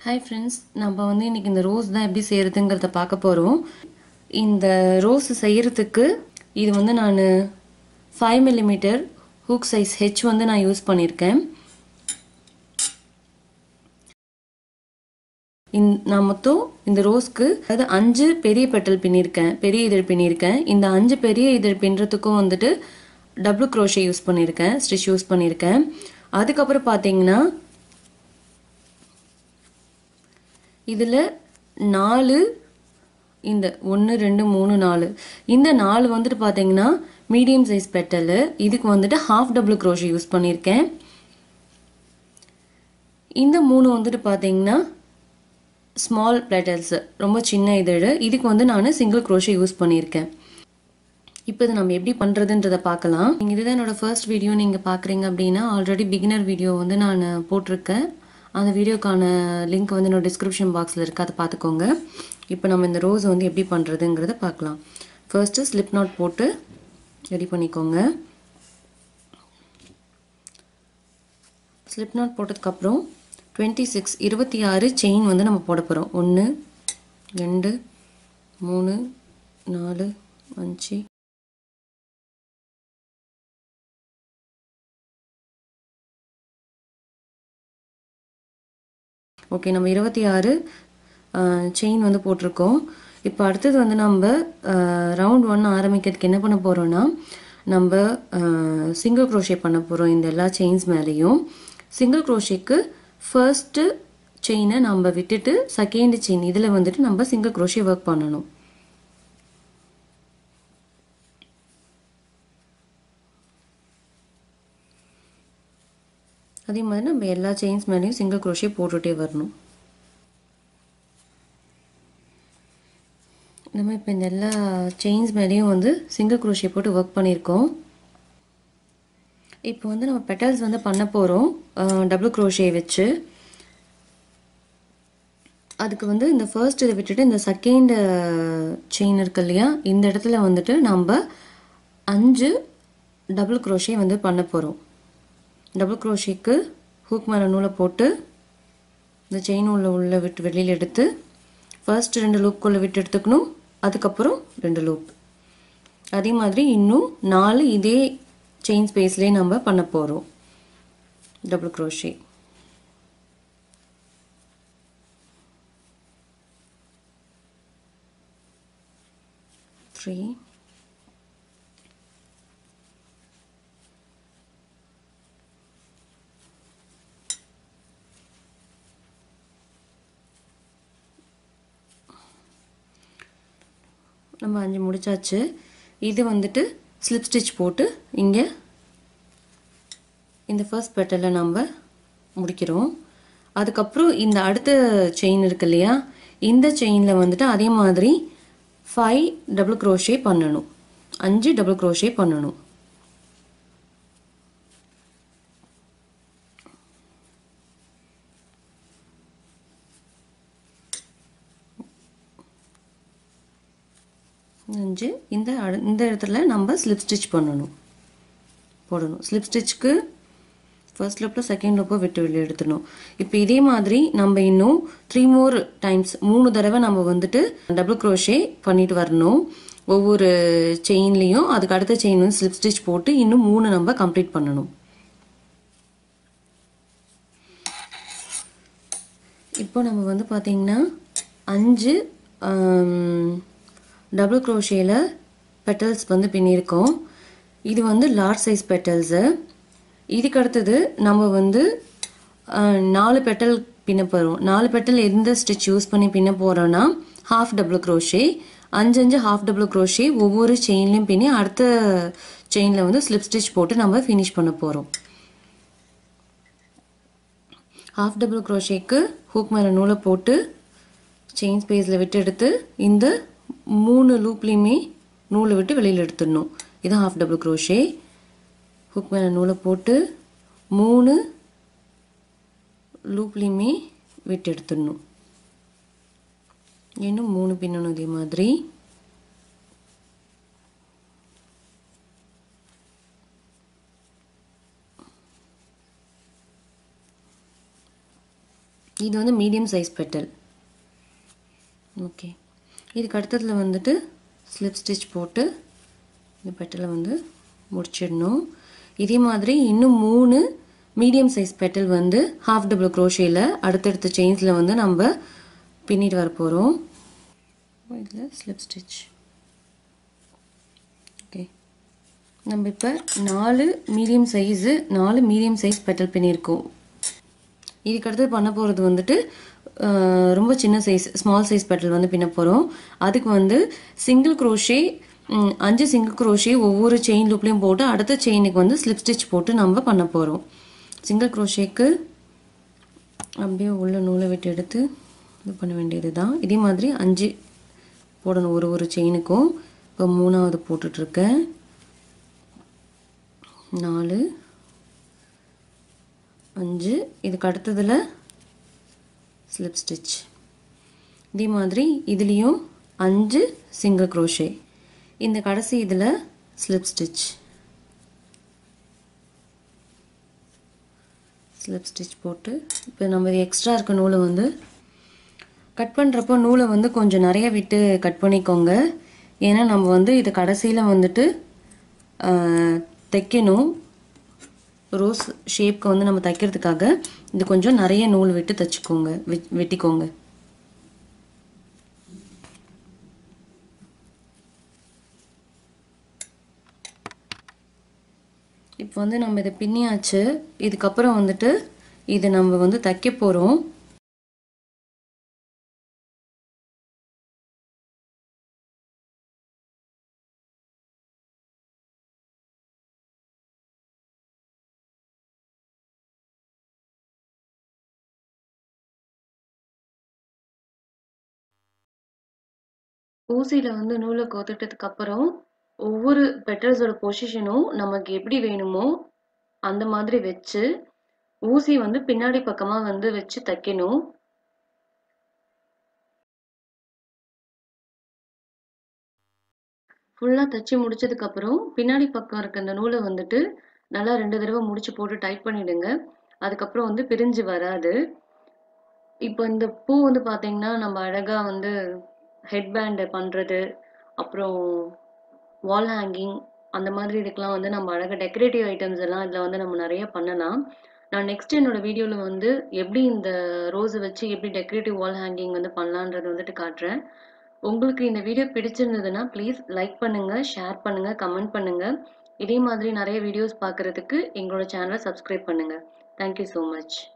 hi friends நம்ம வந்து இன்றைக்கி இந்த ரோஸ் தான் எப்படி செய்கிறதுங்கிறத பார்க்க போகிறோம் இந்த ரோஸ் செய்கிறதுக்கு இது வந்து நான் five millimetre hook size H வந்து நான் யூஸ் பண்ணியிருக்கேன் இந் நான் மொத்தம் இந்த ரோஸ்க்கு அதாவது அஞ்சு பெரிய பெட்டல் பின்னிருக்கேன் பெரிய இதழ் பின்னிருக்கேன் இந்த அஞ்சு பெரிய இதழ் பின்னுறதுக்கும் வந்துட்டு டபுள் க்ரோஷே யூஸ் பண்ணியிருக்கேன் ஸ்டிச் யூஸ் பண்ணியிருக்கேன் அதுக்கப்புறம் பார்த்தீங்கன்னா இதில் நாலு இந்த ஒன்று ரெண்டு மூணு நாலு இந்த நாலு வந்துட்டு பார்த்தீங்கன்னா மீடியம் சைஸ் பெட்டலு இதுக்கு வந்துட்டு ஹாஃப் டபுள் க்ரோஷே யூஸ் பண்ணியிருக்கேன் இந்த மூணு வந்துட்டு பார்த்தீங்கன்னா ஸ்மால் பெட்டல்ஸ் ரொம்ப சின்ன இதழ் இதுக்கு வந்து நான் சிங்கிள் க்ரோஷே யூஸ் பண்ணியிருக்கேன் இப்போ இது நம்ம எப்படி பண்ணுறதுன்றதை பார்க்கலாம் நீங்கள் இதுதான் என்னோடய ஃபர்ஸ்ட் வீடியோ நீங்கள் பார்க்குறீங்க அப்படின்னா ஆல்ரெடி பிகினர் வீடியோ வந்து நான் போட்டிருக்கேன் அந்த வீடியோக்கான லிங்க் வந்து என்னோட டிஸ்கிரிப்ஷன் பாக்ஸில் இருக்குது அதை பார்த்துக்கோங்க இப்போ நம்ம இந்த ரோஸ் வந்து எப்படி பண்ணுறதுங்கிறத பார்க்கலாம் ஃபர்ஸ்ட்டு ஸ்லிப் நாட் போட்டு ரெடி பண்ணிக்கோங்க ஸ்லிப் நாட் போட்டதுக்கப்புறம் டுவெண்ட்டி சிக்ஸ் இருபத்தி ஆறு செயின் வந்து நம்ம போட போகிறோம் ஒன்று ரெண்டு மூணு நாலு அஞ்சு ஓகே நம்ம இருபத்தி ஆறு செயின் வந்து போட்டிருக்கோம் இப்போ அடுத்தது வந்து நம்ம ரவுண்ட் ஒன் ஆரம்பிக்கிறதுக்கு என்ன பண்ண போகிறோன்னா நம்ம சிங்கிள் க்ரோஷே பண்ண போகிறோம் இந்த எல்லா செயின்ஸ் மேலேயும் சிங்கிள் க்ரோஷேக்கு ஃபர்ஸ்ட்டு செயினை நம்ம விட்டுட்டு செகண்ட் செயின் இதில் வந்துட்டு நம்ம சிங்கிள் க்ரோஷே ஒர்க் பண்ணணும் அதே மாதிரி நம்ம எல்லா செயின்ஸ் மேலேயும் சிங்கிள் க்ரோஷே போட்டுகிட்டே வரணும் நம்ம இப்போ இந்த எல்லா செயின்ஸ் மேலேயும் வந்து சிங்கிள் க்ரோஷே போட்டு ஒர்க் பண்ணியிருக்கோம் இப்போ வந்து நம்ம பெட்டல்ஸ் வந்து பண்ண போகிறோம் டபுள் க்ரோஷே வச்சு அதுக்கு வந்து இந்த ஃபர்ஸ்ட் இதை விட்டுட்டு இந்த செகண்ட் செயின் இருக்கு இல்லையா இந்த இடத்துல வந்துட்டு நம்ம அஞ்சு டபுள் க்ரோஷே வந்து பண்ண போகிறோம் டபுள் க்ரோஷேக்கு ஹூக் மேலே நூலை போட்டு இந்த செயின் உள்ள உள்ள விட்டு வெளியில் எடுத்து ஃபர்ஸ்ட் ரெண்டு லூப்புக்குள்ளே விட்டு எடுத்துக்கணும் அதுக்கப்புறம் ரெண்டு லூப் அதே மாதிரி இன்னும் நாலு இதே செயின் ஸ்பேஸ்லேயே நம்ம பண்ண போகிறோம் டபுள் க்ரோஷே த்ரீ நம்ம அஞ்சு முடிச்சாச்சு இது வந்துட்டு ஸ்லிப் ஸ்டிச் போட்டு இங்கே இந்த ஃபர்ஸ்ட் பெட்டலில் நம்ம முடிக்கிறோம் அதுக்கப்புறம் இந்த அடுத்த செயின் இருக்கு இல்லையா இந்த செயினில் வந்துட்டு அதே மாதிரி ஃபைவ் டபுள் க்ரோஷே பண்ணணும் அஞ்சு டபுள் க்ரோஷே பண்ணணும் அஞ்சு இந்த இந்த இடத்துல நம்ம ஸ்லிப் ஸ்டிச் பண்ணணும் போடணும் ஸ்லிப் ஸ்டிச்சுக்கு ஃபர்ஸ்ட் லூப்பில் செகண்ட் லூப்பை விட்டு வெளியே எடுத்துடணும் இப்போ இதே மாதிரி நம்ம இன்னும் த்ரீ மோர் டைம்ஸ் மூணு தடவை நம்ம வந்துட்டு டபுள் க்ரோஷே பண்ணிட்டு வரணும் ஒவ்வொரு செயின்லேயும் அதுக்கு அடுத்த செயின் வந்து ஸ்லிப் ஸ்டிச் போட்டு இன்னும் மூணு நம்ம கம்ப்ளீட் பண்ணணும் இப்போ நம்ம வந்து பார்த்தீங்கன்னா அஞ்சு டபுள் க்ரோஷேயில் பெட்டல்ஸ் வந்து பின்னிருக்கோம் இது வந்து லார்ஜ் சைஸ் பெட்டல்ஸு இதுக்கு அடுத்தது நம்ம வந்து நாலு பெட்டல் பின்ன போகிறோம் நாலு பெட்டல் எந்த ஸ்டிச் யூஸ் பண்ணி பின்ன போகிறோன்னா ஹாஃப் டபுள் க்ரோஷே அஞ்சு அஞ்சு ஹாஃப் டபுள் க்ரோஷே ஒவ்வொரு செயின்லையும் பின்னி அடுத்த செயினில் வந்து ஸ்லிப் ஸ்டிச் போட்டு நம்ம ஃபினிஷ் பண்ண போகிறோம் ஹாஃப் டபுள் க்ரோஷேக்கு ஹூக் மேலே நூலை போட்டு செயின் ஸ்பேஸில் விட்டு எடுத்து இந்த மூணு லூப்லேயுமே நூலை விட்டு வெளியில் எடுத்துடணும் இது ஹாஃப் டபுள் க்ரோஷே ஹுக் மேலே நூலை போட்டு மூணு லூப்லேயுமே விட்டு எடுத்துடணும் இன்னும் மூணு பின்னணும் இதே மாதிரி இது வந்து மீடியம் சைஸ் பெட்டல் ஓகே இதுக்கு அடுத்ததில் வந்துட்டு ஸ்லிப் ஸ்டிச் போட்டு இந்த பெட்டலை வந்து முடிச்சிடணும் இதே மாதிரி இன்னும் மூணு மீடியம் சைஸ் பெட்டல் வந்து ஹாஃப் டபுள் க்ரோஷேயில் அடுத்தடுத்த செயின்ஸில் வந்து நம்ம பின்னிட்டு வர போகிறோம் இதில் ஸ்லிப் ஸ்டிச் ஓகே நம்ம இப்போ நாலு மீடியம் சைஸு நாலு மீடியம் சைஸ் பெட்டல் பின்னியிருக்கோம் இதுக்கு அடுத்து பண்ண போகிறது வந்துட்டு ரொம்ப சின்ன சைஸ் ஸ்மால் சைஸ் பெட்டல் வந்து பின்ன போகிறோம் அதுக்கு வந்து சிங்கிள் க்ரோஷே அஞ்சு சிங்கிள் க்ரோஷே ஒவ்வொரு செயின் லூப்லேயும் போட்டு அடுத்த செயினுக்கு வந்து ஸ்லிப் ஸ்டிச் போட்டு நம்ம பண்ண போகிறோம் சிங்கிள் க்ரோஷேக்கு அப்படியே உள்ள நூலை விட்டு எடுத்து இது பண்ண வேண்டியது தான் இதே மாதிரி அஞ்சு போடணும் ஒரு ஒரு செயினுக்கும் இப்போ மூணாவது போட்டுட்ருக்கேன் நாலு அஞ்சு இதுக்கு அடுத்ததில் ஸ்லிப் ஸ்டிச் இதே மாதிரி இதுலேயும் அஞ்சு சிங்கிள் க்ரோஷே இந்த கடைசி இதில் ஸ்லிப் ஸ்டிச் ஸ்லிப் ஸ்டிச் போட்டு இப்போ நம்ம எக்ஸ்ட்ரா இருக்க நூலை வந்து கட் பண்ணுறப்போ நூலை வந்து கொஞ்சம் நிறைய விட்டு கட் பண்ணிக்கோங்க ஏன்னா நம்ம வந்து இது கடைசியில் வந்துட்டு தைக்கணும் ரோஸ் ஷேப்க்கு வந்து நம்ம தைக்கிறதுக்காக இது கொஞ்சம் நிறைய நூல் விட்டு தைச்சிக்கோங்க வெட்டிக்கோங்க இப்போ வந்து நம்ம இதை பின்னியாச்சு இதுக்கப்புறம் வந்துட்டு இதை நம்ம வந்து தைக்க போகிறோம் ஊசியில் வந்து நூலை கோத்துட்டதுக்கு அப்புறம் ஒவ்வொரு பெட்டல்ஸோட பொசிஷனும் நமக்கு எப்படி வேணுமோ அந்த மாதிரி வச்சு ஊசி வந்து பின்னாடி பக்கமாக வந்து வச்சு தைக்கணும் ஃபுல்லாக தைச்சி முடிச்சதுக்கப்புறம் பின்னாடி பக்கம் இருக்க அந்த நூலை வந்துட்டு நல்லா ரெண்டு தடவை முடிச்சு போட்டு டைட் பண்ணிடுங்க அதுக்கப்புறம் வந்து பிரிஞ்சு வராது இப்போ இந்த பூ வந்து பார்த்தீங்கன்னா நம்ம அழகாக வந்து ஹெட் பேண்டு பண்ணுறது அப்புறம் வால் ஹேங்கிங் அந்த மாதிரி இதுக்கெலாம் வந்து நம்ம அழகாக டெக்கரேட்டிவ் ஐட்டம்ஸ் எல்லாம் இதில் வந்து நம்ம நிறைய பண்ணலாம் நான் நெக்ஸ்ட் என்னோட வீடியோவில் வந்து எப்படி இந்த ரோஸை வச்சு எப்படி டெக்கரேட்டிவ் வால் ஹேங்கிங் வந்து பண்ணலான்றது வந்துட்டு காட்டுறேன் உங்களுக்கு இந்த வீடியோ பிடிச்சிருந்ததுன்னா ப்ளீஸ் லைக் பண்ணுங்கள் ஷேர் பண்ணுங்கள் கமெண்ட் பண்ணுங்கள் இதே மாதிரி நிறைய வீடியோஸ் பார்க்குறதுக்கு எங்களோட சேனலை சப்ஸ்கிரைப் பண்ணுங்கள் தேங்க்யூ ஸோ மச்